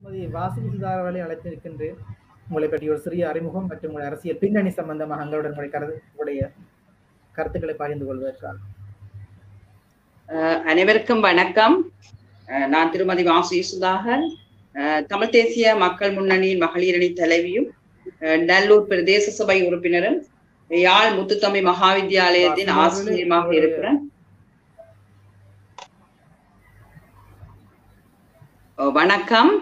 திருமதி வாசுகி சுதாரவலை அழைத்திருக்கின்றேன் உங்களை பற்றி ஒரு சிறிய அறிமுகம் மற்றும் உங்கள் அரசியல் பின்னணி சம்பந்தமாக எங்களுடன் உங்களுடைய கருத்து உங்களுடைய கருத்துக்களை பகிர்ந்து கொள்வதற்காக அஹ் அனைவருக்கும் வணக்கம் அஹ் நான் திருமதி வாசு சுதாகர் அஹ் தமிழ் தேசிய மக்கள் முன்னணியின் மகளிரணி தலைவியும் அஹ் நல்லூர் பிரதேச சபை உறுப்பினரும் யாழ் முத்துத்தம்பி மகாவித்யாலயத்தின் ஆசிரியமாக இருக்கிறேன் அஹ் வணக்கம்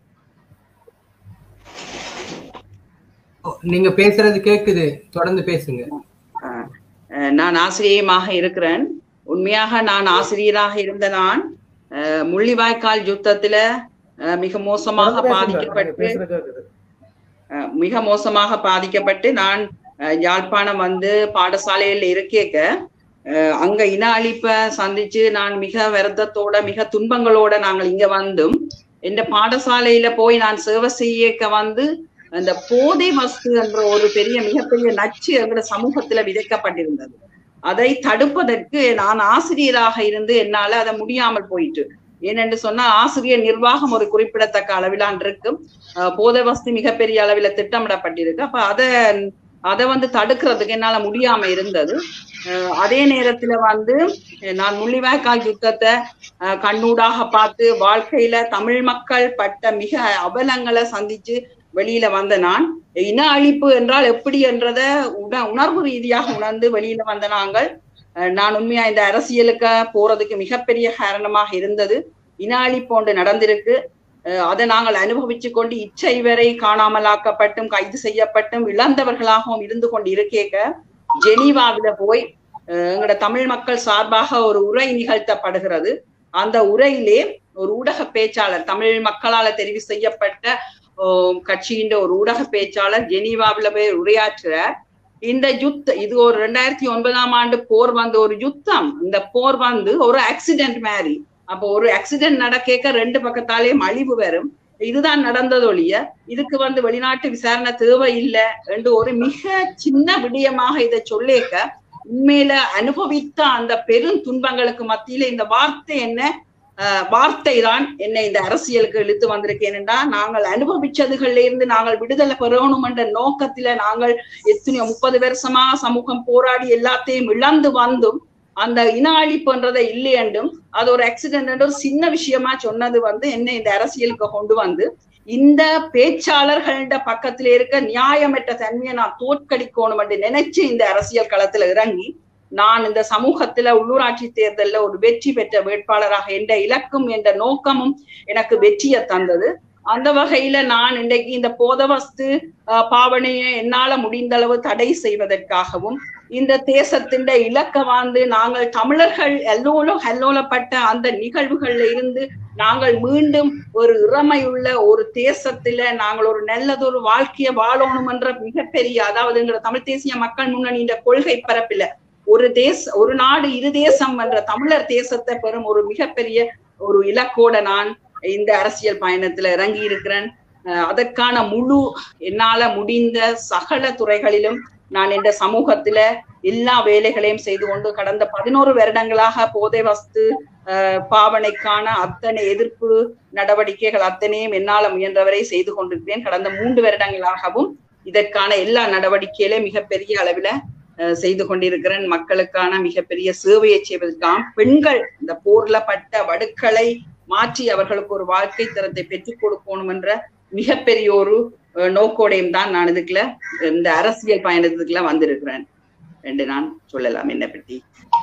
நீங்க பேசுறது கேக்குது தொடர்ந்து பேசுங்க அஹ் அஹ் நான் ஆசிரியமாக இருக்கிறேன் உண்மையாக நான் ஆசிரியராக இருந்த நான் அஹ் முள்ளிவாய்க்கால் யுத்தத்துல அஹ் மிக மோசமாக பாதிக்கப்பட்டு பேசுறது கேக்குது. அஹ் மிக மோசமாக பாதிக்கப்பட்டு நான் அஹ் யாழ்ப்பாணம் வந்து பாடசாலையில் இருக்கேக்க அஹ் அங்க இன அழிப்பை சந்திச்சு நான் மிக வருத்தத்தோட மிக துன்பங்களோட நாங்கள் இங்க வந்தும் இந்த பாடசாலையில போய் நான் சேவை செய்யக்க வந்து அந்த போதை வஸ்து என்ற ஒரு பெரிய மிகப்பெரிய நச்சு எங்களோட சமூகத்துல விதைக்கப்பட்டிருந்தது அதை தடுப்பதற்கு நான் ஆசிரியராக இருந்து என்னால அதை முடியாமல் போயிட்டு ஏனென்று சொன்னா ஆசிரியர் நிர்வாகம் ஒரு குறிப்பிடத்தக்க அளவிலான் இருக்கும் அஹ் போதை வஸ்து மிகப்பெரிய அளவில திட்டமிடப்பட்டிருக்கு அப்ப அத அதை வந்து தடுக்கிறதுக்கு என்னால முடியாம இருந்தது அஹ் அதே நேரத்துல வந்து நான் முள்ளிவாய்க்கால் யுத்தத்தை அஹ் கண்ணூடாக பார்த்து வாழ்க்கையில தமிழ் மக்கள் பட்ட மிக அவலங்களை சந்திச்சு வெளியில வந்த நான் இன அழிப்பு என்றால் எப்படி என்றத உண உணர்வு ரீதியாக உணர்ந்து வெளியில வந்த நாங்கள் அஹ் நான் உண்மையா இந்த அரசியலுக்கு போறதுக்கு மிகப்பெரிய காரணமாக இருந்தது இன அழிப்பு ஒன்று நடந்திருக்கு அஹ் அதை நாங்கள் அனுபவிச்சு கொண்டு இச்சை வரை காணாமலாக்கப்பட்டும் கைது செய்யப்பட்டும் இழந்தவர்களாகவும் இருந்து கொண்டு இருக்கேக்க ஜெனீவாவில போய் அஹ் எங்களோட தமிழ் மக்கள் சார்பாக ஒரு உரை நிகழ்த்தப்படுகிறது அந்த உரையிலே ஒரு ஊடக பேச்சாளர் தமிழ் மக்களால தெரிவு செய்யப்பட்ட ஆஹ் கட்சியின் ஒரு ஊடக பேச்சாளர் ஜெனீவாவில போய் உரையாற்றுறார் இந்த யுத்த இது ஒரு ரெண்டாயிரத்தி ஒன்பதாம் ஆண்டு போர் வந்து ஒரு யுத்தம் இந்த போர் வந்து ஒரு ஆக்சிடென்ட் மாதிரி அப்போ ஒரு ஆக்சிடென்ட் நடக்கேக்க ரெண்டு பக்கத்தாலேயும் அழிவு வரும் இதுதான் நடந்தது ஒழிய இதுக்கு வந்து வெளிநாட்டு விசாரணை தேவையில்லை என்று ஒரு மிக சின்ன விடயமாக இதை சொல்லேக்க உண்மையில அனுபவித்த அந்த பெரும் துன்பங்களுக்கு மத்தியில இந்த வார்த்தை என்ன ஆஹ் வார்த்தை தான் என்னை இந்த அரசியலுக்கு இழுத்து வந்திருக்கேன் என்றால் நாங்கள் அனுபவிச்சதுகள்ல இருந்து நாங்கள் விடுதலை பெறணும் என்ற நோக்கத்தில நாங்கள் எத்தனையோ முப்பது வருஷமா சமூகம் போராடி எல்லாத்தையும் இழந்து வந்தும் அந்த இன அழிப்புன்றதை இல்லை என்றும் அது ஒரு ஆக்சிடென்ட் என்ற ஒரு சின்ன விஷயமா சொன்னது வந்து என்னை இந்த அரசியலுக்கு கொண்டு வந்து இந்த பேச்சாளர்கள்ட பக்கத்துல இருக்க நியாயமற்ற தன்மையை நான் தோற்கடிக்கணும் என்று நினைச்சு இந்த அரசியல் களத்துல இறங்கி நான் இந்த சமூகத்துல உள்ளூராட்சி தேர்தல்ல ஒரு வெற்றி பெற்ற வேட்பாளராக என்ற இலக்கும் என்ற நோக்கமும் எனக்கு வெற்றியை தந்தது அந்த வகையில நான் இன்றைக்கு இந்த போதவஸ்து பாவனையை என்னால முடிந்த அளவு தடை செய்வதற்காகவும் இந்த தேசத்தின் இலக்க வாழ்ந்து நாங்கள் தமிழர்கள் எல்லோலும் அல்லோலப்பட்ட அந்த நிகழ்வுகள்ல இருந்து நாங்கள் மீண்டும் ஒரு இறமையுள்ள ஒரு தேசத்துல நாங்கள் ஒரு நல்லதொரு வாழ்க்கையை வாழணும் என்ற மிகப்பெரிய அதாவதுங்கிற தமிழ் தேசிய மக்கள் முன்னணியின் கொள்கை பரப்பில ஒரு தேச ஒரு நாடு இரு தேசம் என்ற தமிழர் தேசத்தை பெறும் ஒரு மிகப்பெரிய ஒரு இலக்கோட நான் இந்த அரசியல் பயணத்துல இறங்கி இருக்கிறேன் அதற்கான முழு என்னால முடிந்த சகல துறைகளிலும் நான் இந்த சமூகத்துல எல்லா வேலைகளையும் செய்து கொண்டு கடந்த பதினோரு வருடங்களாக போதை வஸ்து பாவனைக்கான அத்தனை எதிர்ப்பு நடவடிக்கைகள் அத்தனையும் என்னால முயன்றவரை செய்து கொண்டிருக்கிறேன் கடந்த மூன்று வருடங்களாகவும் இதற்கான எல்லா நடவடிக்கையிலும் மிகப்பெரிய அளவில செய்து கொண்டிருக்கிறேன் மக்களுக்கான மிகப்பெரிய சேவையை செய்வதற்காக பெண்கள் இந்த போர்ல பட்ட வடுக்களை மாற்றி அவர்களுக்கு ஒரு வாழ்க்கை தரத்தை பெற்றுக் கொடுக்கணும் என்ற மிகப்பெரிய ஒரு நோக்கோடையும் தான் நான் இதுக்குள்ள இந்த அரசியல் பயணத்துக்குள்ள வந்திருக்கிறேன் என்று நான் சொல்லலாம் என்ன பற்றி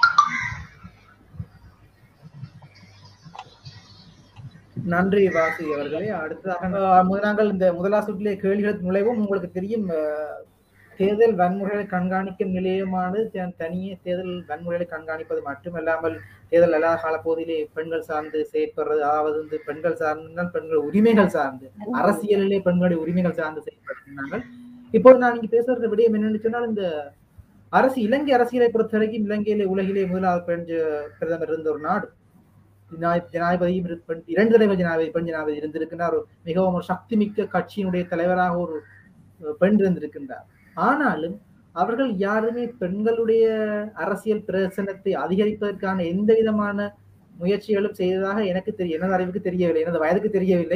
நன்றி வாசி அவர்களே அடுத்ததாக நாங்கள் இந்த முதலா சுற்றிலே கேள்விகள் நுழைவும் உங்களுக்கு தெரியும் தேர்தல் வன்முறைகளை கண்காணிக்கும் நிலையமானது தனியே தேர்தல் வன்முறைகளை கண்காணிப்பது மட்டுமல்லாமல் தேர்தல் எல்லா காலப்பகுதியிலே பெண்கள் சார்ந்து செயற்படுறது அதாவது வந்து பெண்கள் சார்ந்தால் பெண்கள் உரிமைகள் சார்ந்து அரசியலிலே பெண்களுடைய உரிமைகள் சார்ந்து செயற்படுத்தினாங்க இப்போது நான் இங்க பேசுறது விடயம் என்னன்னு சொன்னால் இந்த அரசு இலங்கை அரசியலை பொறுத்த வரைக்கும் இலங்கையிலே உலகிலே முதலாவது பெண் பிரதமர் இருந்த ஒரு நாடு ஜனாதிபதியும் இரண்டு தலைவர் ஜனாதிபதி பெண் ஜனாதிபதி இருந்திருக்கின்றார் மிகவும் ஒரு சக்தி மிக்க கட்சியினுடைய தலைவராக ஒரு பெண் இருந்திருக்கின்றார் ஆனாலும் அவர்கள் யாருமே பெண்களுடைய அரசியல் பிரசனத்தை அதிகரிப்பதற்கான எந்த விதமான முயற்சிகளும் செய்ததாக எனக்கு தெரிய எனது அறிவுக்கு தெரியவில்லை எனது வயதுக்கு தெரியவில்லை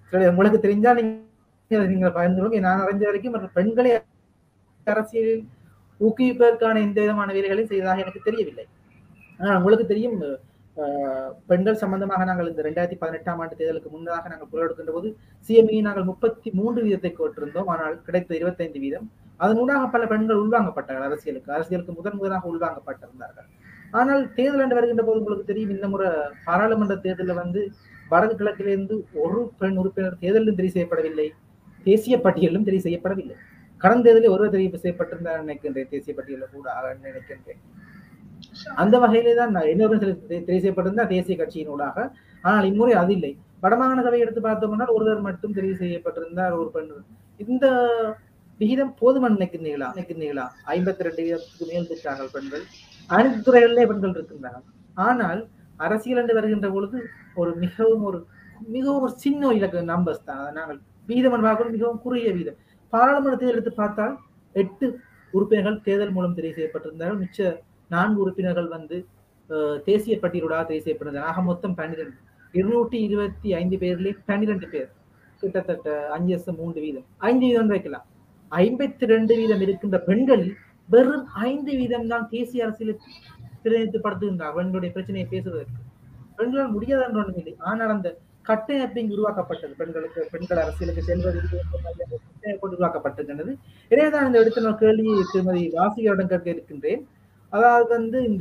சரி உங்களுக்கு தெரிஞ்சா நீங்க நீங்க பகிர்ந்து கொள்ளுங்க நான் அறிஞ்ச வரைக்கும் மற்ற பெண்களை அரசியலில் ஊக்குவிப்பதற்கான எந்த விதமான வேலைகளையும் செய்ததாக எனக்கு தெரியவில்லை ஆனால் உங்களுக்கு தெரியும் அஹ், பெண்கள் சம்பந்தமாக நாங்கள் இந்த ரெண்டாயிரத்தி பதினெட்டாம் ஆண்டு தேர்தலுக்கு முன்னதாக நாங்கள் குரல் எடுக்கின்ற போது சிஎம்இ நாங்கள் முப்பத்தி மூன்று வீதத்தை கோட்டிருந்தோம் ஆனால் கிடைத்த இருபத்தைந்து வீதம் அதனூடாக பல பெண்கள் உள்வாங்கப்பட்டார்கள் அரசியலுக்கு அரசியலுக்கு முதன் முதலாக உள்வாங்கப்பட்டிருந்தார்கள் ஆனால் தேர்தல் என்று வருகின்ற போது உங்களுக்கு தெரியும் இந்த முறை பாராளுமன்ற தேர்தலில் வந்து வடக்கு கிழக்கிலிருந்து ஒரு பெண் உறுப்பினர் தேர்தலிலும் தெரிவு செய்யப்படவில்லை தேசிய பட்டியலிலும் தெரிவு செய்யப்படவில்லை கடந்த தேர்தலில் ஒருவர் தெரிவு செய்யப்பட்டிருந்தார் நினைக்கின்றேன் தேசிய பட்டியலில் கூட ஆக நினைக்கின்றேன் அந்த வகையிலே தான் நான் இன்னொரு தெரி- தெரிவு செய்யப்பட்டிருந்தார் தேசிய கட்சியினூடாக ஆனால் இம்முறை அது இல்லை வடமாகாண சபை எடுத்து பார்த்தோம்னால் ஒருவர் மட்டும் தெரிவு செய்யப்பட்டிருந்தார் ஒரு பெண் இந்த விகிதம் போதுமான நினைக்கிறீர்களா நினைக்கிறீர்களா ஐம்பத்தி ரெண்டு வீதத்துக்கு மேல் பெற்றார்கள் பெண்கள் அனைத்து துறைகளிலே பெண்கள் இருக்கின்றார்கள் ஆனால் அரசியல் என்று வருகின்ற பொழுது ஒரு மிகவும் ஒரு மிகவும் ஒரு சின்ன இலக்கு நம்பர்ஸ் தான் அதை நாங்கள் வீதம் என்று பார்க்கணும் மிகவும் குறுகிய வீதம் பாராளுமன்ற தேர்தல் எடுத்து பார்த்தால் எட்டு உறுப்பினர்கள் தேர்தல் மூலம் தெரிவு செய்யப்பட்டிருந்தார்கள் மிச்ச நான்கு உறுப்பினர்கள் வந்து அஹ், தேசிய பட்டியலோடாக தெரிவு செய்யப்பட்டிருந்தார்கள் ஆக மொத்தம் பன்னிரெண்டு இருநூற்றி இருபத்தி ஐந்து பேர்லேயே பன்னிரெண்டு பேர் கிட்டத்தட்ட அஞ்சு லட்சம் மூன்று வீதம் ஐந்து வீதம் வைக்கலாம் ஐம்பத்தி ரெண்டு வீதம் இருக்கின்ற பெண்களில் வெறும் ஐந்து வீதம் தான் தேசிய அரசியலில் பிரதிநிதித்துவப்படுத்துகின்றார் பெண்களுடைய பிரச்சனையை பேசுவதற்கு பெண்களால் முடியாத என்று ஒன்றும் இல்லை ஆனால் அந்த கட்டமைப்பு இங்கு உருவாக்கப்பட்டது பெண்களுக்கு பெண்கள் அரசியலுக்கு செல்வதற்கு கட்டமைப்பு உருவாக்கப்பட்டிருக்கின்றது எனவே தான் இந்த இடத்துல நான் கேள்வி திருமதி வாசிகரிடம் கேட்க இருக்கின்றேன் அதாவது வந்து இந்த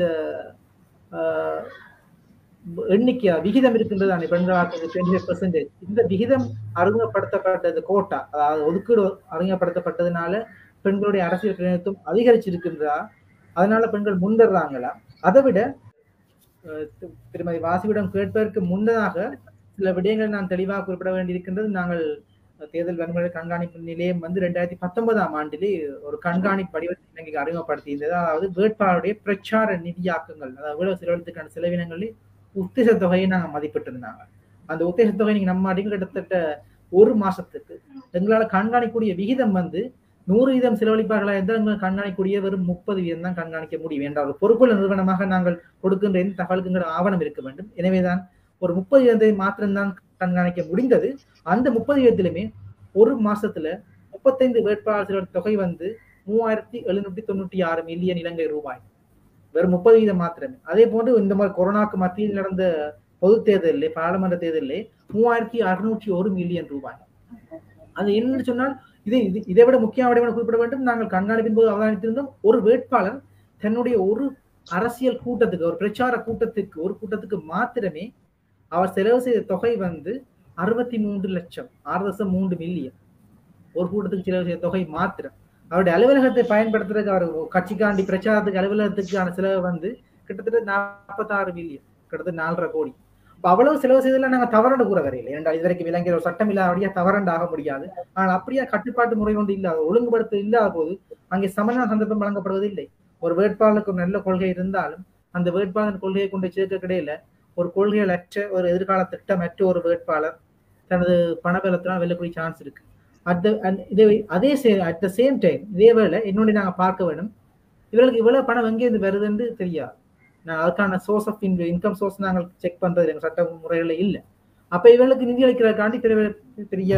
ஆஹ், எண்ணிக்கை விகிதம் இருக்கின்றது அந்த பெண்களாக்கு டுவெண்ட்டி பெர்சன்டேஜ் இந்த விகிதம் அறிமுகப்படுத்தப்பட்டது கோட்டா அதாவது ஒதுக்கீடு அறிமுகப்படுத்தப்பட்டதுனால பெண்களுடைய அரசியல் பிரதிநிதித்துவம் அதிகரிச்சிருக்கின்றதா அதனால பெண்கள் முன்வர்றாங்களா அதை விட அஹ், தி- திருமதி வாசிவிடம் கேட்பதற்கு முன்னதாக சில விடயங்கள் நான் தெளிவாக குறிப்பிட வேண்டியிருக்கின்றது நாங்கள் தேர்தல் வன்முறை கண்காணிப்பு நிலையம் வந்து ரெண்டாயிரத்தி பத்தொன்பதாம் ஆண்டிலே ஒரு கண்காணிப்பு வடிவத்தை இலங்கைக்கு அறிமுகப்படுத்தியிருந்தது அதாவது வேட்பாளருடைய பிரச்சார நிதியாக்கங்கள் அதாவது எவ்வளவு செலவழித்துக்கான செலவினங்களில் உத்தேச தொகையை நாங்கள் மதிப்பிட்டிருந்தாங்க அந்த உத்தேச தொகை நீங்க நம்ம அடிகள் கிட்டத்தட்ட ஒரு மாசத்துக்கு எங்களால் கண்காணிக்கக்கூடிய விகிதம் வந்து நூறு வீதம் செலவழிப்பார்களா இருந்தால் எங்களால் கண்காணிக்கக்கூடிய வெறும் முப்பது வீதம் தான் கண்காணிக்க முடியும் என்ற ஒரு பொறுப்புள்ள நிறுவனமாக நாங்கள் கொடுக்கின்ற எந்த தகவலுக்குங்கிற ஆவணம் இருக்க வேண்டும் எனவேதான் ஒரு முப்பது வீதத்தை மாத்திரம்தான் கண்காணிக்க முடிந்தது அந்த முப்பது வீதத்திலுமே ஒரு மாசத்துல முப்பத்தைந்து வேட்பாளர் செலவு தொகை வந்து மூவாயிரத்தி எழுநூற்றி தொண்ணூற்றி ஆறு மில்லியன் இலங்கை ரூபாய் வெறும் முப்பது வீதம் மாத்திரமே அதே போன்று இந்த மாதிரி கொரோனாக்கு மத்தியில் நடந்த பொது தேர்தலிலே பாராளுமன்ற தேர்தலிலே மூவாயிரத்தி அறுநூற்றி ஒரு மில்லியன் ரூபாய் அது என்னன்னு சொன்னால் இதை இது இதை விட முக்கிய விடயம் குறிப்பிட வேண்டும் நாங்கள் கண்காணிப்பின் போது அவதானித்திருந்தோம் ஒரு வேட்பாளர் தன்னுடைய ஒரு அரசியல் கூட்டத்துக்கு ஒரு பிரச்சார கூட்டத்துக்கு ஒரு கூட்டத்துக்கு மாத்திரமே அவர் செலவு செய்த தொகை வந்து அறுபத்தி மூன்று லட்சம் ஆறு தசம் மூன்று மில்லியன் ஒரு கூட்டத்துக்கு செலவு செய்த தொகை மாத்திரம் அவருடைய அலுவலகத்தை பயன்படுத்துறதுக்கு அவர் கட்சிக்காண்டி பிரச்சாரத்துக்கு அலுவலகத்துக்கான செலவு வந்து கிட்டத்தட்ட நாற்பத்தாறு மில்லியன் கிட்டத்தட்ட நாலரை கோடி அப்ப அவ்வளவு செலவு செய்ததில் நாங்கள் தவறண்டு கூற வரையில்லை ஏனென்றால் இதுவரைக்கும் விளங்கிய ஒரு சட்டம் இல்லாதபடியா தவறண்டு ஆக முடியாது ஆனால் அப்படியே கட்டுப்பாட்டு முறை ஒன்று இல்லாத ஒழுங்குபடுத்த இல்லாத போது அங்கே சமமான சந்தர்ப்பம் வழங்கப்படுவதில்லை ஒரு வேட்பாளருக்கு ஒரு நல்ல கொள்கை இருந்தாலும் அந்த வேட்பாளர் கொள்கையை கொண்டு சேர்க்க கிடையில ஒரு கொள்கைகளற்ற ஒரு எதிர்கால திட்டமற்ற ஒரு வேட்பாளர் தனது பணபலத்தினால் வெல்லக்கூடிய சான்ஸ் இருக்கு அட் இதே அதே அட் த சேம் டைம் இதே வேளை இன்னொன்று நாங்கள் பார்க்க வேண்டும் இவர்களுக்கு இவ்வளவு பணம் எங்கேருந்து வருதுன்னு தெரியாது நான் அதுக்கான சோர்ஸ் ஆஃப் இன்கம் சோர்ஸ் நாங்கள் செக் பண்றது எங்கள் சட்ட முறைகளில் இல்லை அப்ப இவர்களுக்கு நிதி அளிக்கிறதுக்காண்டி பெரிய பெரிய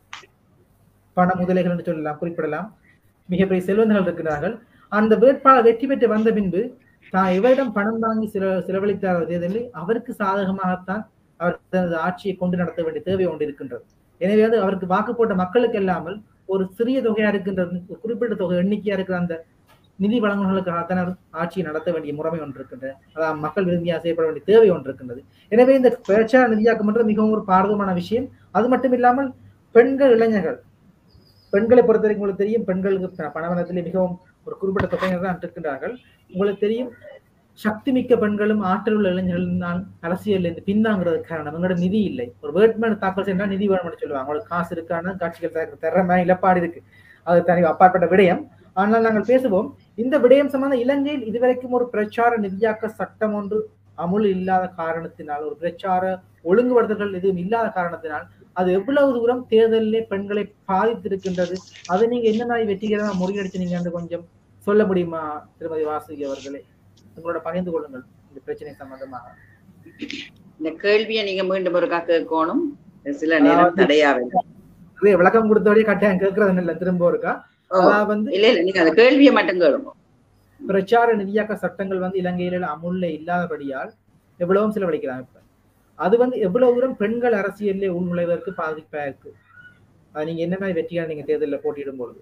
பண முதலைகள் என்று சொல்லலாம் குறிப்பிடலாம் மிகப்பெரிய செல்வந்தர்கள் இருக்கிறார்கள் அந்த வேட்பாளர் வெற்றி பெற்று வந்த பின்பு தான் இவரிடம் பணம் வாங்கி சில செலவழித்தார் தேர்தலில் அவருக்கு சாதகமாகத்தான் அவர் தனது ஆட்சியை கொண்டு நடத்த வேண்டிய தேவை ஒன்று இருக்கின்றது எனவே அது அவருக்கு வாக்கு போட்ட மக்களுக்கு இல்லாமல் ஒரு சிறிய தொகையா இருக்கின்றது ஒரு குறிப்பிட்ட தொகை எண்ணிக்கையா இருக்கிற அந்த நிதி வழங்குகளுக்காகத்தான் அவர் ஆட்சியை நடத்த வேண்டிய முறைமை ஒன்று இருக்கின்றது அதாவது மக்கள் விரும்பியாக செய்யப்பட வேண்டிய தேவை ஒன்று இருக்கின்றது எனவே இந்த பிரச்சார நிதியாக்கம் என்றது மிகவும் ஒரு பாரதமான விஷயம் அது மட்டும் இல்லாமல் பெண்கள் இளைஞர்கள் பெண்களை பொறுத்தவரைக்கும் உங்களுக்கு தெரியும் பெண்களுக்கு பணவனத்திலே மிகவும் ஒரு குறிப்பிட்ட தொகையினர் தான் இருக்கின்றார்கள் உங்களுக்கு தெரியும் சக்தி மிக்க பெண்களும் ஆற்றல் உள்ள இளைஞர்களும் தான் அரசியல் இருந்து பின்தாங்கிறது காரணம் எங்களோட நிதி இல்லை ஒரு வேட்புமனு தாக்கல் செய்யணும் நிதி வேணும்னு சொல்லுவாங்க அவங்களுக்கு காசு இருக்கான காட்சிகள் திறமை இழப்பாடு இருக்கு அது தனி அப்பாற்பட்ட விடயம் ஆனால் நாங்கள் பேசுவோம் இந்த விடயம் சம்பந்த இலங்கையில் இதுவரைக்கும் ஒரு பிரச்சார நிதியாக்க சட்டம் ஒன்று அமுல் இல்லாத காரணத்தினால் ஒரு பிரச்சார ஒழுங்குபடுத்தல்கள் எதுவும் இல்லாத காரணத்தினால் அது எவ்வளவு தூரம் தேர்தலிலே பெண்களை பாதித்திருக்கின்றது அதை நீங்க என்ன மாதிரி வெற்றிகரமா முறியடிச்சீங்கன்னு கொஞ்சம் சொல்ல முடியுமா திருமதி வாசுகி அவர்களே உங்களோட பகிர்ந்து கொள்ளுங்கள் இந்த பிரச்சனை சம்பந்தமாக இந்த கேள்வியை நீங்க மீண்டும் ஒருக்கா கேட்கணும் சில நேரம் அதாவது- தடையா வருது இதே விளக்கம் கொடுத்தபடியே கட்டாயம் கேட்கறது இல்ல திரும்ப இருக்கா ஓ, அதாவது வந்து இல்ல இல்ல நீங்க அந்த கேள்வியை மட்டும் கேளுங்க பிரச்சார நிதியாக்க சட்டங்கள் வந்து இலங்கையில அமுல்ல இல்லாதபடியால் எவ்வளவும் செலவழிக்கிறாங்க இப்ப அது வந்து எவ்வளவு தூரம் பெண்கள் அரசியல்ல உள்நுழைவதற்கு பாதிப்பா இருக்கு அது நீங்க என்ன மாதிரி வெற்றியா நீங்க தேர்தலில் போட்டியிடும் பொழுது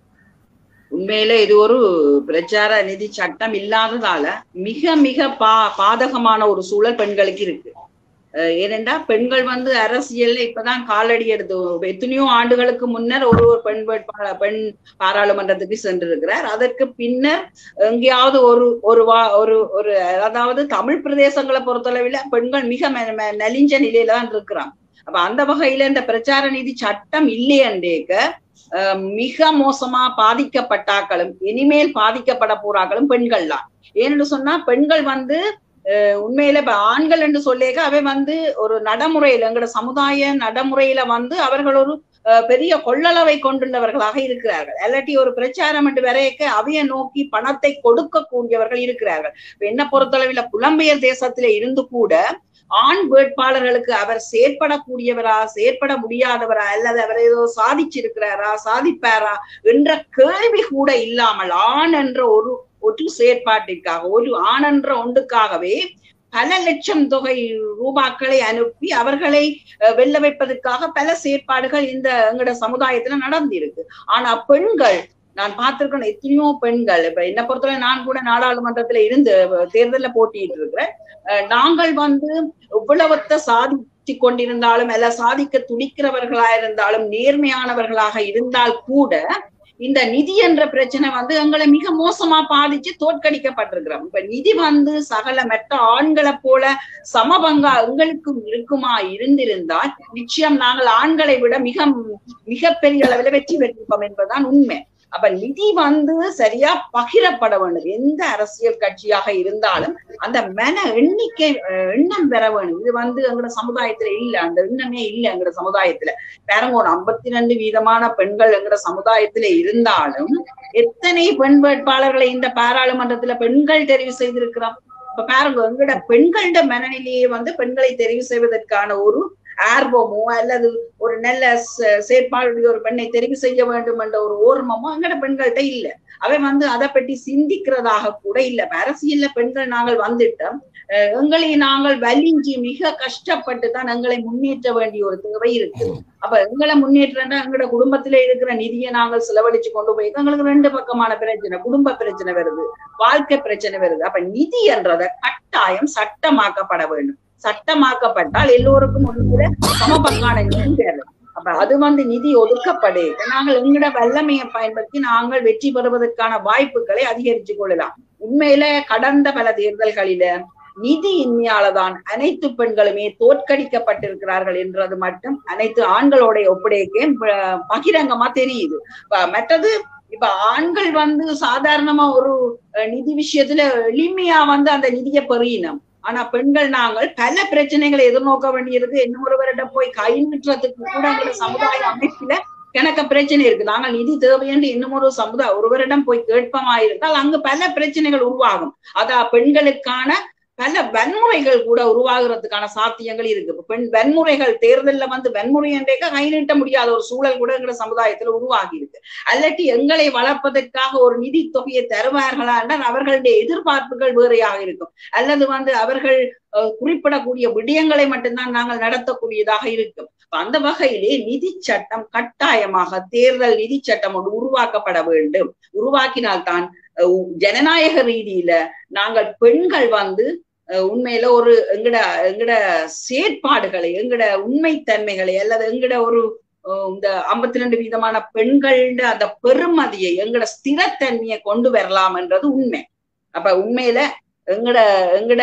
உண்மையில இது ஒரு பிரச்சார நிதி சட்டம் இல்லாததால மிக மிக பா பாதகமான ஒரு சூழல் பெண்களுக்கு இருக்கு அஹ் ஏனென்றா பெண்கள் வந்து அரசியல்ல இப்பதான் காலடி எடுத்து எத்தனையோ ஆண்டுகளுக்கு முன்னர் ஒரு ஒரு பெண் வேட்பாளர் பெண் பாராளுமன்றத்துக்கு சென்றிருக்கிறார் அதற்கு பின்னர் எங்கேயாவது ஒரு ஒரு வா ஒரு ஒரு அதாவது தமிழ் பிரதேசங்களை பொறுத்தளவில் பெண்கள் மிக மெ- மெ- நலிஞ்ச நிலையில தான் இருக்கிறாங்க அப்ப அந்த வகையில இந்த பிரச்சார நிதி சட்டம் இல்லையண்டேக்க அஹ் மிக மோசமா பாதிக்கப்பட்டாக்களும் இனிமேல் பாதிக்கப்பட போறாக்களும் பெண்கள் தான் ஏன்னு சொன்னா பெண்கள் வந்து அஹ் உண்மையில இப்ப ஆண்கள் என்று சொல்லேக அவை வந்து ஒரு நடைமுறையில எங்களோட சமுதாய நடைமுறையில வந்து அவர்கள் ஒரு அஹ், பெரிய கொள்ளளவை கொண்டுள்ளவர்களாக இருக்கிறார்கள் இல்லாட்டி ஒரு பிரச்சாரம் என்று வரையக்க அவைய நோக்கி பணத்தை கொடுக்கக்கூடியவர்கள் இருக்கிறார்கள் இப்ப என்ன பொறுத்தளவில் புலம்பெயர் தேசத்திலே இருந்து கூட ஆண் வேட்பாளர்களுக்கு அவர் செயற்படக்கூடியவரா செயற்பட முடியாதவரா அல்லது அவர் ஏதோ சாதிச்சிருக்கிறாரா சாதிப்பாரா என்ற கேள்வி கூட இல்லாமல் ஆண் என்ற ஒரு ஒரு செயற்பாட்டிற்காக ஒரு ஆண் என்ற ஒன்றுக்காகவே பல லட்சம் தொகை ரூபாக்களை அனுப்பி அவர்களை அஹ், வெல்ல வைப்பதற்காக பல செயற்பாடுகள் இந்த எங்கட சமுதாயத்துல நடந்திருக்கு ஆனா பெண்கள் நான் பார்த்திருக்கேன் எத்தனையோ பெண்கள் இப்ப என்ன பொறுத்தவரை நான் கூட நாடாளுமன்றத்துல இருந்து அஹ், தேர்தல்ல போட்டியிட்டு இருக்கிறேன் அஹ், நாங்கள் வந்து எவ்வளவத்த சாதிச்சு கொண்டிருந்தாலும் அல்ல சாதிக்க துடிக்கிறவர்களா இருந்தாலும் நேர்மையானவர்களாக இருந்தால் கூட இந்த நிதி என்ற பிரச்சனை வந்து எங்களை மிக மோசமா பாதிச்சு தோற்கடிக்கப்பட்டிருக்கிறோம் இப்ப நிதி வந்து சகல மெட்ட ஆண்களை போல சமபங்கா எங்களுக்கும் இருக்குமா இருந்திருந்தால் நிச்சயம் நாங்கள் ஆண்களை விட மிக மிகப்பெரிய அளவில் வெற்றி பெற்றிருப்போம் என்பதுதான் உண்மை அப்ப நிதி வந்து சரியா பகிரப்பட வேண்டும் எந்த அரசியல் கட்சியாக இருந்தாலும் அந்த மன எண்ணிக்கை அஹ், எண்ணம் பெற வேணும் இது வந்து எங்களோட சமுதாயத்துல இல்ல அந்த எண்ணமே இல்ல எங்களோட சமுதாயத்துல பாருங்க ஒரு ஐம்பத்தி ரெண்டு வீதமான பெண்கள் எங்கட சமுதாயத்துல இருந்தாலும் எத்தனை பெண் வேட்பாளர்களை இந்த பாராளுமன்றத்துல பெண்கள் தெரிவு செய்திருக்கிறோம் இப்ப பாருங்க எங்கட பெண்களோட மனநிலையை வந்து பெண்களை தெரிவு செய்வதற்கான ஒரு ஆர்வமோ அல்லது ஒரு நல்ல ச- செயற்பாடுடைய ஒரு பெண்ணை தெரிவு செய்ய வேண்டும் என்ற ஒரு ஓர்மமோ எங்கட பெண்கள்கிட்ட இல்ல அவன் வந்து அதை பற்றி சிந்திக்கிறதாக கூட இல்ல இப்ப அரசியல்ல பெண்கள் நாங்கள் வந்துட்டோம் அஹ் எங்களை நாங்கள் வலிஞ்சி மிக கஷ்டப்பட்டு தான் எங்களை முன்னேற்ற வேண்டிய ஒரு தேவை இருக்கு அப்ப எங்களை முன்னேற்றம்னா எங்களோட குடும்பத்திலே இருக்கிற நிதியை நாங்கள் செலவழிச்சு கொண்டு போய் எங்களுக்கு ரெண்டு பக்கமான பிரச்சனை குடும்ப பிரச்சனை வருது வாழ்க்கை பிரச்சனை வருது அப்ப நிதி என்றத கட்டாயம் சட்டமாக்கப்பட வேண்டும் சட்டமாக்கப்பட்டால் எல்லோருக்கும் ஒரு சமபங்கான நிதி தேவை அப்ப அது வந்து நிதி ஒதுக்கப்படு நாங்கள் எங்களோட வல்லமையை பயன்படுத்தி நாங்கள் வெற்றி பெறுவதற்கான வாய்ப்புகளை அதிகரிச்சு கொள்ளலாம் உண்மையில கடந்த பல தேர்தல்களில நிதி இன்மையாலதான் அனைத்து பெண்களுமே தோற்கடிக்கப்பட்டிருக்கிறார்கள் என்றது மட்டும் அனைத்து ஆண்களோட ஒப்படைக்க ப- பகிரங்கமா தெரியுது இப்ப மற்றது இப்ப ஆண்கள் வந்து சாதாரணமா ஒரு அஹ், நிதி விஷயத்துல எளிமையா வந்து அந்த நிதியை பெறியினம் ஆனா பெண்கள் நாங்கள் பல பிரச்சனைகளை எதிர்நோக்க வேண்டியிருக்கு இன்னும் ஒருவரிடம் போய் கை நிட்டுறதுக்கு கூட எங்களோட சமுதாய அமைப்புல கணக்க பிரச்சனை இருக்கு நாங்கள் நிதி தேவை என்று இன்னும் ஒரு சமுதாய ஒருவரிடம் போய் கேட்பமாயிருந்தால் அங்கு பல பிரச்சனைகள் உருவாகும் அதான் பெண்களுக்கான பல வன்முறைகள் கூட உருவாகிறதுக்கான சாத்தியங்கள் இருக்கு இப்ப பெண் வன்முறைகள் தேர்தல்ல வந்து வன்முறை என்றேக்க கை நீட்ட முடியாத ஒரு சூழல் கூட எங்க சமுதாயத்துல உருவாகி இருக்கு அல்லாட்டி எங்களை வளர்ப்பதற்காக ஒரு நிதி தொகையை தருவார்களா என்றால் அவர்களுடைய எதிர்பார்ப்புகள் வேறையாக இருக்கும் அல்லது வந்து அவர்கள் அஹ், குறிப்பிடக்கூடிய விடயங்களை மட்டும்தான் நாங்கள் நடத்தக்கூடியதாக இருக்கும் அப்ப அந்த வகையிலே நிதி சட்டம் கட்டாயமாக தேர்தல் நிதி சட்டம் ஒன்று உருவாக்கப்பட வேண்டும் உருவாக்கினால்தான் அஹ், ஜனநாயக ரீதியில நாங்கள் பெண்கள் வந்து அஹ், உண்மையில ஒரு எங்கட எங்கட செயற்பாடுகளை எங்கட உண்மைத்தன்மைகளை அல்லது எங்கட ஒரு அஹ், இந்த ஐம்பத்தி ரெண்டு வீதமான பெண்கள அந்த பெருமதியை எங்கட ஸ்திரத்தன்மையை கொண்டு வரலாம் என்றது உண்மை அப்ப உண்மையில எங்கட எங்கட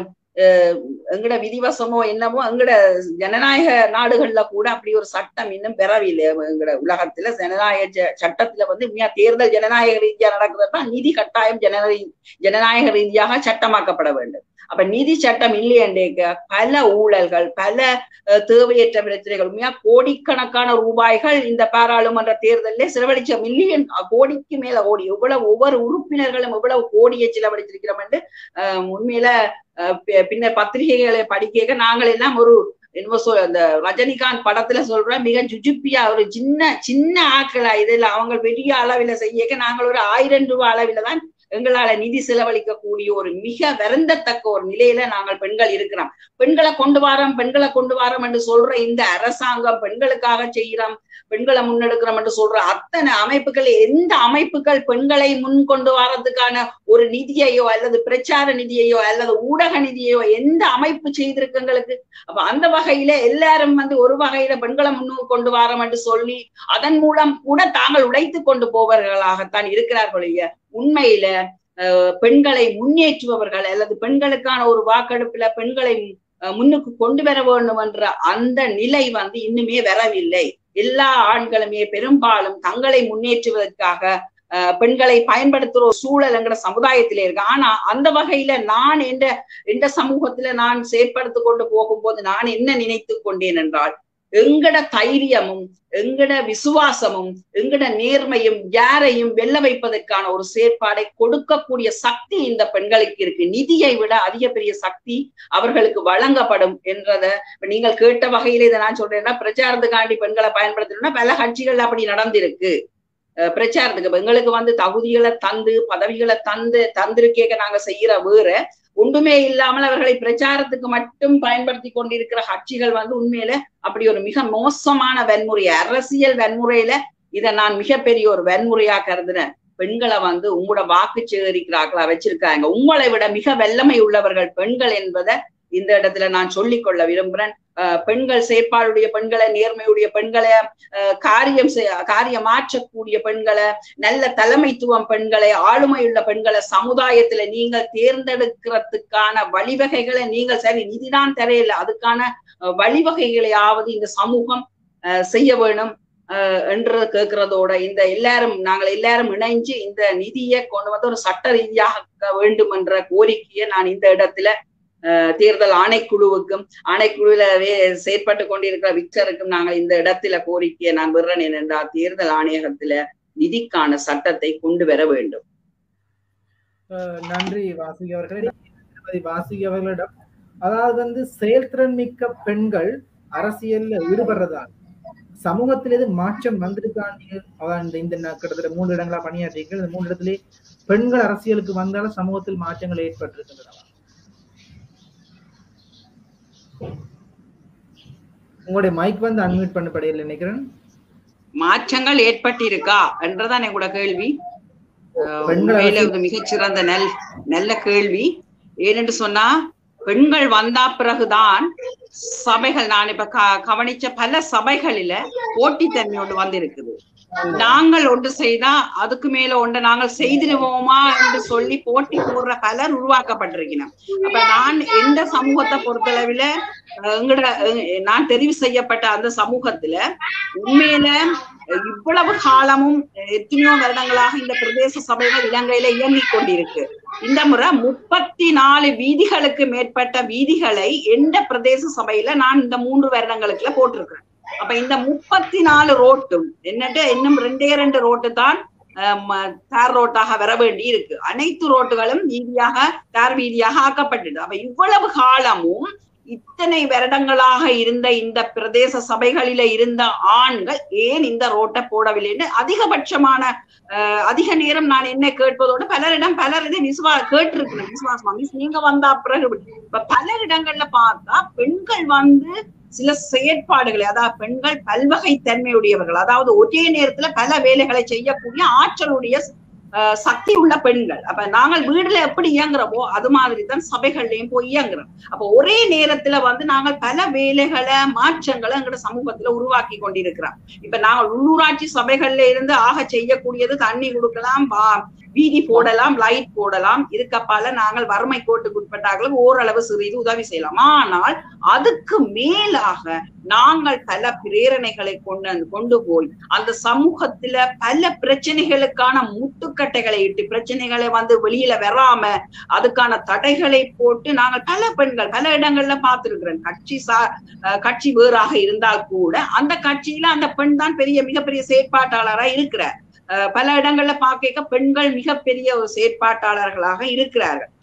அஹ், எங்கட விதிவசமோ என்னமோ எங்கட ஜனநாயக நாடுகள்ல கூட அப்படி ஒரு சட்டம் இன்னும் பெறவில்லை எங்கட உலகத்துல ஜனநாயக ச- சட்டத்துல வந்து உண்மையா தேர்தல் ஜனநாயக ரீதியா நடக்குதுன்னா நிதி கட்டாயம் ஜனநாயக ஜனநாயக ரீதியாக சட்டமாக்கப்பட வேண்டும் அப்ப நிதி சட்டம் இல்லையண்டேக்க பல ஊழல்கள் பல அஹ், தேவையற்ற பிரச்சனைகள் உண்மையா கோடிக்கணக்கான ரூபாய்கள் இந்த பாராளுமன்ற தேர்தலில் செலவழிச்ச மில்லியன் கோடிக்கு மேல கோடி எவ்வளவு ஒவ்வொரு உறுப்பினர்களும் எவ்வளவு கோடியை செலவழிச்சிருக்கிறோம் என்று அஹ், உண்மையில அஹ், பி- பின்னர் பத்திரிகைகளை படிக்க நாங்கள் எல்லாம் ஒரு என்னமோ சொல் அந்த ரஜினிகாந்த் படத்துல சொல்ற மிக ஜுஜுப்பியா ஒரு சின்ன சின்ன ஆக்களா இதுல அவங்க பெரிய அளவில செய்ய நாங்கள் ஒரு ஆயிரம் ரூபாய் அளவில தான் எங்களால நிதி செலவழிக்க கூடிய ஒரு மிக வருந்தத்தக்க ஒரு நிலையில நாங்கள் பெண்கள் இருக்கிறோம் பெண்களை கொண்டு வாரோம் பெண்களை கொண்டு வாரோம் என்று சொல்ற இந்த அரசாங்கம் பெண்களுக்காக செய்யறோம் பெண்களை முன்னெடுக்கிறோம் என்று சொல்ற அத்தனை அமைப்புகள் எந்த அமைப்புகள் பெண்களை முன் கொண்டு வரதுக்கான ஒரு நிதியையோ அல்லது பிரச்சார நிதியையோ அல்லது ஊடக நிதியையோ எந்த அமைப்பு செய்திருக்கு எங்களுக்கு அப்ப அந்த வகையில எல்லாரும் வந்து ஒரு வகையில பெண்களை முன்னு கொண்டு வரோம் என்று சொல்லி அதன் மூலம் கூட தாங்கள் உழைத்து கொண்டு போவர்களாகத்தான் இருக்கிறார்கள் உண்மையில பெண்களை முன்னேற்றுபவர்கள் அல்லது பெண்களுக்கான ஒரு வாக்கெடுப்புல பெண்களை முன்னுக்கு கொண்டு வர வேண்டும் என்ற அந்த நிலை வந்து இன்னுமே வரவில்லை எல்லா ஆண்களுமே பெரும்பாலும் தங்களை முன்னேற்றுவதற்காக பெண்களை பயன்படுத்துற ஒரு சூழல் எங்கிற சமுதாயத்திலே இருக்கு ஆனா அந்த வகையில நான் என்ற எந்த சமூகத்துல நான் செயற்படுத்தி கொண்டு போகும்போது நான் என்ன நினைத்து கொண்டேன் என்றால் எங்கட தைரியமும் எங்கட விசுவாசமும் எங்கட நேர்மையும் யாரையும் வெல்ல வைப்பதற்கான ஒரு செயற்பாடை கொடுக்கக்கூடிய சக்தி இந்த பெண்களுக்கு இருக்கு நிதியை விட அதிக பெரிய சக்தி அவர்களுக்கு வழங்கப்படும் என்றத நீங்கள் கேட்ட வகையில இதை நான் சொல்றேன்னா பிரச்சாரத்துக்காண்டி பெண்களை பயன்படுத்தணும்னா பல கட்சிகள் அப்படி நடந்திருக்கு பிரச்சாரத்துக்கு பெண்களுக்கு வந்து தகுதிகளை தந்து பதவிகளை தந்து தந்திருக்கேக்க நாங்க செய்யற வேற ஒன்றுமே இல்லாமல் அவர்களை பிரச்சாரத்துக்கு மட்டும் பயன்படுத்தி கொண்டிருக்கிற கட்சிகள் வந்து உண்மையில அப்படி ஒரு மிக மோசமான வன்முறை அரசியல் வன்முறையில இதை நான் மிகப்பெரிய ஒரு வன்முறையா கருதுனேன் பெண்களை வந்து உங்களோட வாக்கு சேகரிக்கிறார்களா வச்சிருக்காங்க உங்களை விட மிக வல்லமை உள்ளவர்கள் பெண்கள் என்பதை இந்த இடத்துல நான் சொல்லிக் கொள்ள விரும்புறேன் பெண்கள் செயற்பாடுடைய பெண்களை நேர்மையுடைய பெண்களை காரியம் காரியம் மாற்றக்கூடிய பெண்களை நல்ல தலைமைத்துவம் பெண்களை ஆளுமையுள்ள பெண்களை சமுதாயத்துல நீங்கள் தேர்ந்தெடுக்கிறதுக்கான வழிவகைகளை நீங்கள் சரி நிதிதான் தெரியல அதுக்கான வழிவகைகளையாவது இந்த சமூகம் செய்ய வேணும் என்று கேட்கிறதோட இந்த எல்லாரும் நாங்கள் எல்லாரும் இணைஞ்சு இந்த நிதியை கொண்டு வந்து ஒரு சட்ட ரீதியாக வேண்டும் என்ற கோரிக்கையை நான் இந்த இடத்துல தேர்தல் ஆணைக்குழுவுக்கும் ஆணைக்குழுவில செயற்பட்டு கொண்டிருக்கிற விக்டருக்கும் நாங்கள் இந்த இடத்துல கோரிக்கையை நான் விடுறேன் என்றால் தேர்தல் ஆணையகத்துல நிதிக்கான சட்டத்தை கொண்டு வர வேண்டும் நன்றி வாசுகி அவர்களே வாசுகி அவர்களிடம் அதாவது வந்து செயல்திறன் மிக்க பெண்கள் அரசியல்ல ஈடுபடுறதால் சமூகத்தில் எது மாற்றம் வந்திருக்காண்டி இந்த கிட்டத்தட்ட மூன்று இடங்களா பணியாற்றிருக்கள் இந்த மூன்று இடத்திலே பெண்கள் அரசியலுக்கு வந்தாலும் சமூகத்தில் மாற்றங்கள் ஏற்பட்டிருக்கின்றன உங்களுடைய மைக் வந்து அன்மியூட் பண்ணப்படையில் நினைக்கிறேன் மாற்றங்கள் ஏற்பட்டிருக்கா என்றதான் எங்களோட கேள்வி மிகச்சிறந்த நெல் நல்ல கேள்வி ஏனென்று சொன்னா பெண்கள் வந்தா பிறகுதான் சபைகள் நான் இப்ப கவனிச்ச பல சபைகளில போட்டித்தன்மையோடு வந்திருக்குது நாங்கள் ஒன்று செய்தா அதுக்கு மேல ஒன்று நாங்கள் செய்திருவோமா என்று சொல்லி போட்டி போடுற பலர் உருவாக்கப்பட்டிருக்கிறோம் அப்ப நான் எந்த சமூகத்தை பொறுத்தளவுல எங்கட நான் தெரிவு செய்யப்பட்ட அந்த சமூகத்துல உண்மையில இவ்வளவு காலமும் எத்தனையோ வருடங்களாக இந்த பிரதேச சபைகள் இலங்கையில இயங்கிக் கொண்டிருக்கு இந்த முறை முப்பத்தி நாலு வீதிகளுக்கு மேற்பட்ட வீதிகளை எந்த பிரதேச சபையில நான் இந்த மூன்று வருடங்களுக்குள்ள போட்டிருக்கிறேன் அப்ப இந்த முப்பத்தி நாலு ரோட்டும் என்னட்டு இன்னும் ரெண்டே ரெண்டு ரோட்டு தான் தார் ரோட்டாக வர வேண்டி இருக்கு அனைத்து ரோட்டுகளும் வீதியாக தார் வீதியாக ஆக்கப்பட்டது அப்ப இவ்வளவு காலமும் இத்தனை வருடங்களாக இருந்த இந்த பிரதேச சபைகளில இருந்த ஆண்கள் ஏன் இந்த ரோட்டை போடவில்லைன்னு அதிகபட்சமான அதிக நேரம் நான் என்ன கேட்பதோடு பலரிடம் பலர் இதை விசுவா கேட்டிருக்கிறேன் விசுவாசமா மீன்ஸ் நீங்க வந்தா பிறகு இப்ப பல இடங்கள்ல பார்த்தா பெண்கள் வந்து சில செயற்பாடுகளை அதாவது பெண்கள் பல்வகை தன்மையுடையவர்கள் அதாவது ஒரே நேரத்துல பல வேலைகளை செய்யக்கூடிய ஆற்றலுடைய சக்தி உள்ள பெண்கள் அப்ப நாங்கள் வீடுல எப்படி இயங்குறோமோ அது மாதிரி தான் சபைகள்லயும் போய் இயங்குறோம் அப்ப ஒரே நேரத்துல வந்து நாங்கள் பல வேலைகளை மாற்றங்களை எங்களோட சமூகத்துல உருவாக்கி கொண்டிருக்கிறோம் இப்ப நாங்கள் உள்ளூராட்சி சபைகள்ல இருந்து ஆக செய்யக்கூடியது தண்ணி கொடுக்கலாம் வீதி போடலாம் லைட் போடலாம் இதுக்கப்பால நாங்கள் வறுமை கோட்டுக்கு உட்பட்டார்களும் ஓரளவு சிறிது உதவி செய்யலாம் ஆனால் அதுக்கு மேலாக நாங்கள் பல பிரேரணைகளை கொண்டு கொண்டு போய் அந்த சமூகத்துல பல பிரச்சனைகளுக்கான முட்டுக்கட்டைகளை இட்டு பிரச்சனைகளை வந்து வெளியில வராம அதுக்கான தடைகளை போட்டு நாங்கள் பல பெண்கள் பல இடங்கள்ல பார்த்திருக்கிறோம் கட்சி சா கட்சி வேறாக இருந்தால் கூட அந்த கட்சியில அந்த பெண் தான் பெரிய மிகப்பெரிய செயற்பாட்டாளரா இருக்கிறார் பல இடங்கள்ல பார்க்க பெண்கள் மிகப்பெரிய ஒரு செயற்பாட்டாளர்களாக இருக்கிறார்கள்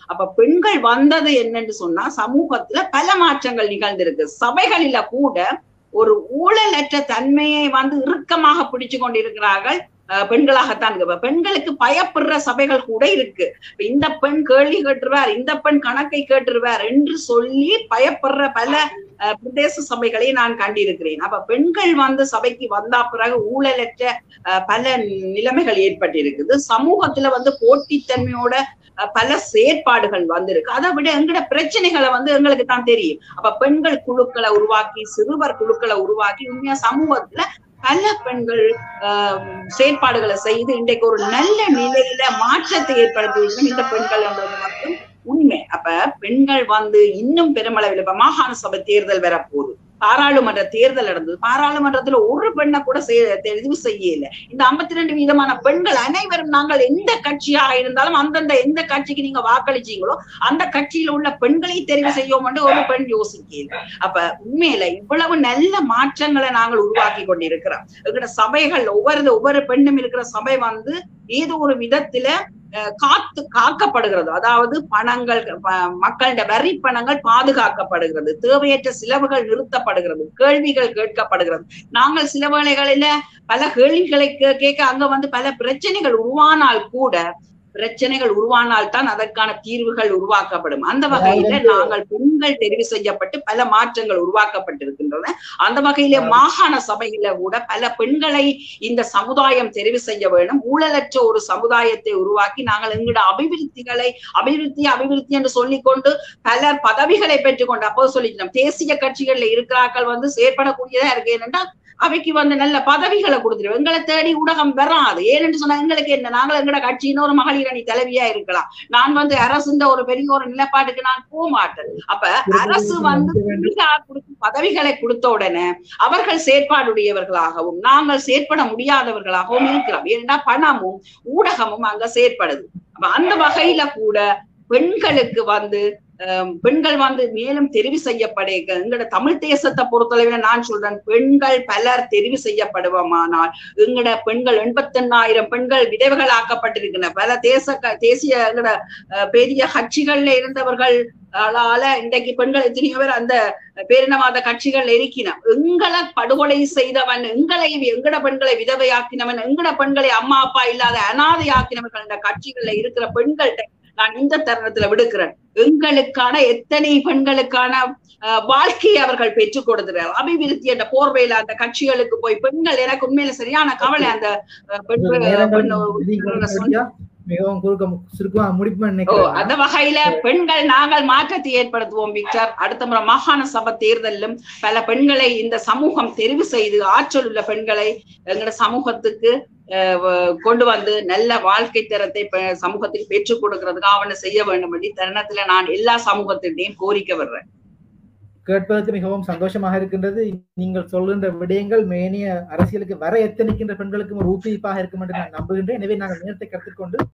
அப்ப பெண்கள் வந்தது என்னன்னு சொன்னா சமூகத்துல பல மாற்றங்கள் நிகழ்ந்திருக்கு சபைகளில கூட ஒரு ஊழலற்ற தன்மையை வந்து இறுக்கமாக பிடிச்சு கொண்டிருக்கிறார்கள் அஹ் பெண்களாகத்தான் இருக்கு. இப்ப பெண்களுக்கு பயப்படுற சபைகள் கூட இருக்கு இப்ப இந்த பெண் கேள்வி கேட்டுருவார் இந்த பெண் கணக்கை கேட்டுருவார் என்று சொல்லி பயப்படுற பல அஹ், பிரதேச சபைகளை நான் கண்டிருக்கிறேன் அப்ப பெண்கள் வந்து சபைக்கு வந்தா பிறகு ஊழலற்ற அஹ், பல நிலைமைகள் ஏற்பட்டிருக்குது சமூகத்துல வந்து போட்டித்தன்மையோட அஹ், பல செயற்பாடுகள் வந்திருக்கு அதை விட எங்கட பிரச்சனைகளை வந்து எங்களுக்கு தான் தெரியும் அப்ப பெண்கள் குழுக்களை உருவாக்கி சிறுவர் குழுக்களை உருவாக்கி உண்மையா சமூகத்துல பல பெண்கள் ஆஹ், செயற்பாடுகளை செய்து இன்றைக்கு ஒரு நல்ல நிலையில மாற்றத்தை ஏற்படுத்தி இந்த பெண்கள் என்றது மட்டும் உண்மை அப்ப பெண்கள் வந்து இன்னும் பெருமளவில் இப்ப மாகாண சபை தேர்தல் வரப்போகுது பாராளுமன்ற தேர்தல் நடந்தது பாராளுமன்றத்துல ஒரு பெண்ணை கூட செய்- தெரிவு செய்யல இந்த 52 ரெண்டு வீதமான பெண்கள் அனைவரும் நாங்கள் எந்த கட்சியாக இருந்தாலும் அந்தந்த எந்த கட்சிக்கு நீங்க வாக்களிச்சீங்களோ அந்த கட்சியில உள்ள பெண்களை தெரிவு செய்யோம் என்று ஒரு பெண் யோசிக்கல அப்ப உண்மையில இவ்வளவு நல்ல மாற்றங்களை நாங்கள் உருவாக்கி கொண்டிருக்கிறோம் எங்கட சபைகள் ஒவ்வொரு ஒவ்வொரு பெண்ணும் இருக்கிற சபை வந்து ஏதோ ஒரு விதத்துல அஹ், காத்து காக்கப்படுகிறது அதாவது பணங்கள் ப- மக்களிட வரி பணங்கள் பாதுகாக்கப்படுகிறது தேவையற்ற செலவுகள் நிறுத்தப்படுகிறது கேள்விகள் கேட்கப்படுகிறது நாங்கள் சில வேளைகளில பல கேள்விகளை கே- கேட்க அங்க வந்து பல பிரச்சனைகள் உருவானால் கூட பிரச்சனைகள் உருவானால் தான் அதற்கான தீர்வுகள் உருவாக்கப்படும் அந்த வகையில அதாவது- நாங்கள் பெண்கள் தெரிவு செய்யப்பட்டு பல மாற்றங்கள் உருவாக்கப்பட்டிருக்கின்றன அந்த வகையில மாகாண சபையில கூட பல பெண்களை இந்த சமுதாயம் தெரிவு செய்ய வேண்டும் ஊழலற்ற ஒரு சமுதாயத்தை உருவாக்கி நாங்கள் எங்களோட அபிவிருத்திகளை அபிவிருத்தி அபிவிருத்தி என்று சொல்லிக்கொண்டு பலர் பதவிகளை பெற்றுக்கொண்டு அப்போ சொல்லிக்கணும் தேசிய கட்சிகள்ல இருக்கிறார்கள் வந்து செயற்படக்கூடியதா இருக்கு ஏனென்றால் அவைக்கு வந்து நல்ல பதவிகளை கொடுத்துருவோம் எங்களை தேடி ஊடகம் வராது ஏனென்று சொன்னா எங்களுக்கு என்ன நாங்கள் எங்கட கட்சியின் ஒரு மகளிர் அணி தலைவியா இருக்கலாம் நான் வந்து அரசுன்ற ஒரு பெரிய ஒரு நிலைப்பாட்டுக்கு நான் போக மாட்டேன் அப்ப அரசு வந்து அதிக கொடுத்து பதவிகளை கொடுத்த உடனே அவர்கள் செயற்பாடுடையவர்களாகவும் நாங்கள் செயற்பட முடியாதவர்களாகவும் இருக்கிறோம் ஏன்னா பணமும் ஊடகமும் அங்க செயற்படுது அப்ப அந்த வகையில கூட பெண்களுக்கு வந்து அஹ், பெண்கள் வந்து மேலும் தெரிவு செய்யப்பட எங்களோட தமிழ் தேசத்தை பொறுத்தளவில் நான் சொல்றேன் பெண்கள் பலர் தெரிவு செய்யப்படுவோமானால் எங்கட பெண்கள் எண்பத்தெண்ணாயிரம் பெண்கள் விதவைகள் ஆக்கப்பட்டிருக்கின்றன பல தேச க- தேசிய எங்கட அஹ், பெரிய கட்சிகள்ல இருந்தவர்கள் ஆளால இன்றைக்கு பெண்கள் எத்தனையோ பேர் அந்த பேரினவாத கட்சிகள் இருக்கின எங்களை படுகொலை செய்தவன் எங்களை எங்கட பெண்களை விதவையாக்கினவன் எங்கட பெண்களை அம்மா அப்பா இல்லாத அனாதையாக்கினவர்கள் இந்த கட்சிகள்ல இருக்கிற பெண்கள்கிட்ட நான் இந்த தருணத்துல விடுக்கிறேன் எங்களுக்கான எத்தனை பெண்களுக்கான அஹ், வாழ்க்கையை அவர்கள் பெற்றுக் கொடுக்கிறார் அபிவிருத்தி என்ற போர்வையில அந்த கட்சிகளுக்கு போய் பெண்கள் எனக்கு உண்மையில சரியான கவலை அந்த அஹ், பெண் நேரங்கள் பெண் அதிகம் சொன்ன மிகவும் குறுக்க சுருக்கமா முடிப்பு ஓ நினைக்கிறேன் அந்த வகையில பெண்கள் நாங்கள் மாற்றத்தை ஏற்படுத்துவோம் விக்டர் அடுத்த முறை மாகாண சபை தேர்தலிலும் பல பெண்களை இந்த சமூகம் தெரிவு செய்து ஆற்றல் உள்ள பெண்களை எங்களோட சமூகத்துக்கு அஹ், வ- கொண்டு வந்து நல்ல வாழ்க்கை தரத்தை பெ- சமூகத்துக்கு பெற்றுக் கொடுக்கறதுக்கு ஆவண செய்ய வேண்டும் என்று தருணத்துல நான் எல்லா சமூகத்திட்டையும் கோரிக்கை வர்றேன் கேட்பதற்கு மிகவும் சந்தோஷமாக இருக்கின்றது நீங்கள் சொல்கின்ற விடயங்கள் மேனிய அரசியலுக்கு வர எத்தனிக்கின்ற பெண்களுக்கும் ஒரு ஊக்குவிப்பாக இருக்கும் என்று நான் நம்புகின்றேன் எனவே நாங்கள் நேரத்தை கற்றுக்கொண்டு